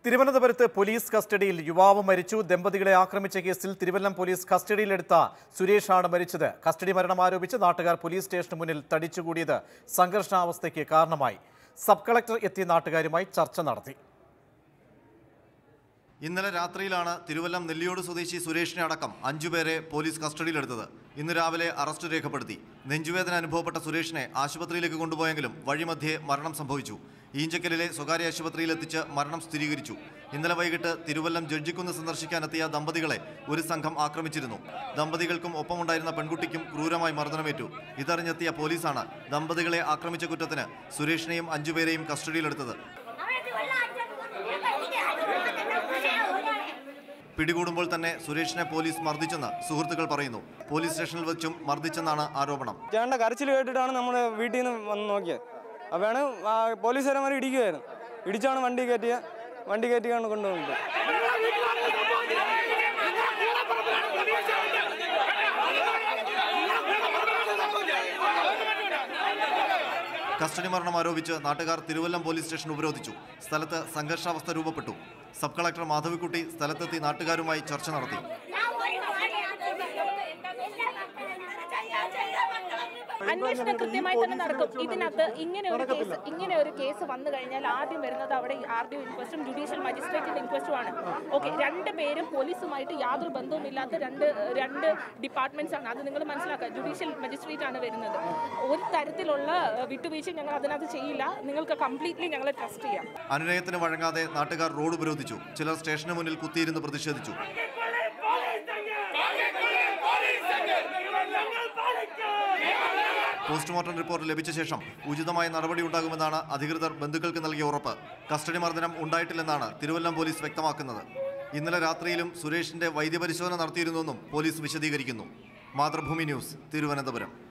തിരുവനന്തപുരത്ത് പോലീസ് കസ്റ്റഡിയിൽ യുവാവ് മരിച്ചു ദമ്പതികളെ ആക്രമിച്ച കേസിൽ തിരുവല്ലം പോലീസ് കസ്റ്റഡിയിലെടുത്ത സുരേഷാണ് മരിച്ചത് കസ്റ്റഡി മരണം ആരോപിച്ച് നാട്ടുകാർ പോലീസ് സ്റ്റേഷന് മുന്നിൽ തടിച്ചുകൂടിയത് സംഘർഷാവസ്ഥയ്ക്ക് കാരണമായി സബ് കളക്ടർ എത്തി നാട്ടുകാരുമായി ചർച്ച നടത്തി ഇന്നലെ രാത്രിയിലാണ് തിരുവല്ലം നെല്ലിയോട് സ്വദേശി സുരേഷിനെ അടക്കം അഞ്ചുപേരെ പോലീസ് കസ്റ്റഡിയിലെടുത്തത് ഇന്ന് രാവിലെ അറസ്റ്റ് രേഖപ്പെടുത്തി നെഞ്ചുവേദന അനുഭവപ്പെട്ട സുരേഷിനെ ആശുപത്രിയിലേക്ക് കൊണ്ടുപോയെങ്കിലും വഴിമധ്യേ മരണം സംഭവിച്ചു ഈഞ്ചക്കലിലെ സ്വകാര്യ ആശുപത്രിയിൽ എത്തിച്ച് മരണം സ്ഥിരീകരിച്ചു ഇന്നലെ വൈകിട്ട് തിരുവല്ലം ജഡ്ജിക്കുന്ന് സന്ദർശിക്കാനെത്തിയ ദമ്പതികളെ ഒരു സംഘം ആക്രമിച്ചിരുന്നു ദമ്പതികൾക്കും ഒപ്പമുണ്ടായിരുന്ന പെൺകുട്ടിക്കും ക്രൂരമായി മർദ്ദനമേറ്റു ഇതറിഞ്ഞെത്തിയ പോലീസാണ് ദമ്പതികളെ ആക്രമിച്ച കുറ്റത്തിന് സുരേഷിനെയും അഞ്ചുപേരെയും കസ്റ്റഡിയിലെടുത്തത് പിടികൂടുമ്പോൾ തന്നെ സുരേഷിനെ പോലീസ് മർദ്ദിച്ചെന്ന് സുഹൃത്തുക്കൾ പറയുന്നു പോലീസ് സ്റ്റേഷനിൽ വെച്ചും മർദ്ദിച്ചെന്നാണ് ആരോപണം ചേട്ടൻ്റെ കരച്ചിൽ കേട്ടിട്ടാണ് നമ്മൾ വീട്ടിൽ നിന്ന് വന്ന് നോക്കിയത് അപ്പോഴാണ് ആ പോലീസുകാരന്മാർ ഇടിക്കുമായിരുന്നു ഇടിച്ചാണ് വണ്ടി കയറ്റിയ വണ്ടി കയറ്റിയാണ് കൊണ്ടുപോകുന്നത് കസ്റ്റഡി മരണം ആരോപിച്ച് നാട്ടുകാർ തിരുവല്ലം പോലീസ് സ്റ്റേഷൻ ഉപരോധിച്ചു സ്ഥലത്ത് സംഘർഷാവസ്ഥ രൂപപ്പെട്ടു സബ് കളക്ടർ മാധവിക്കുട്ടി സ്ഥലത്തെത്തി നാട്ടുകാരുമായി ചർച്ച നടത്തി അന്വേഷണം കൃത്യമായി തന്നെ നടക്കും ഇതിനകത്ത് ഇങ്ങനെ ഒരു കേസ് ഇങ്ങനെ ഒരു കേസ് വന്നു കഴിഞ്ഞാൽ ആദ്യം വരുന്നത് അവിടെ ആർ ഡി ഇൻക്വസ്റ്റും ജുഡീഷ്യൽ മജിസ്ട്രേറ്റിന്റെ ഇൻക്വസ്റ്റും ആണ് ഓക്കെ രണ്ട് പേരും പോലീസുമായിട്ട് യാതൊരു ബന്ധവുമില്ലാത്ത രണ്ട് രണ്ട് ഡിപ്പാർട്ട്മെന്റ്സ് ആണ് അത് നിങ്ങൾ മനസ്സിലാക്കുക ജുഡീഷ്യൽ മജിസ്ട്രേറ്റ് ആണ് വരുന്നത് ഒരു തരത്തിലുള്ള ഏഹ്, വിട്ടുവീഴ്ച ഞങ്ങൾ അതിനകത്ത് ചെയ്യില്ല നിങ്ങൾക്ക് കംപ്ലീറ്റ്ലി ഞങ്ങളെ ട്രസ്റ്റ് ചെയ്യാം അനുനയത്തിന് വഴങ്ങാതെ നാട്ടുകാർ റോഡ് ഉപരോധിച്ചു ചിലർ സ്റ്റേഷന് മുന്നിൽ കുത്തിയിരുന്ന് പ്രതിഷേധിച്ചു പോസ്റ്റ്മോർട്ടം റിപ്പോർട്ട് ലഭിച്ച ശേഷം ഉചിതമായ നടപടി ഉണ്ടാകുമെന്നാണ് അധികൃതർ ബന്ധുക്കൾക്ക് നൽകിയ ഉറപ്പ് കസ്റ്റഡി മർദ്ദനം ഉണ്ടായിട്ടില്ലെന്നാണ് തിരുവല്ലം പോലീസ് വ്യക്തമാക്കുന്നത് ഇന്നലെ രാത്രിയിലും സുരേഷിന്റെ വൈദ്യപരിശോധന നടത്തിയിരുന്നുവെന്നും പോലീസ് വിശദീകരിക്കുന്നു മാതൃഭൂമി ന്യൂസ് തിരുവനന്തപുരം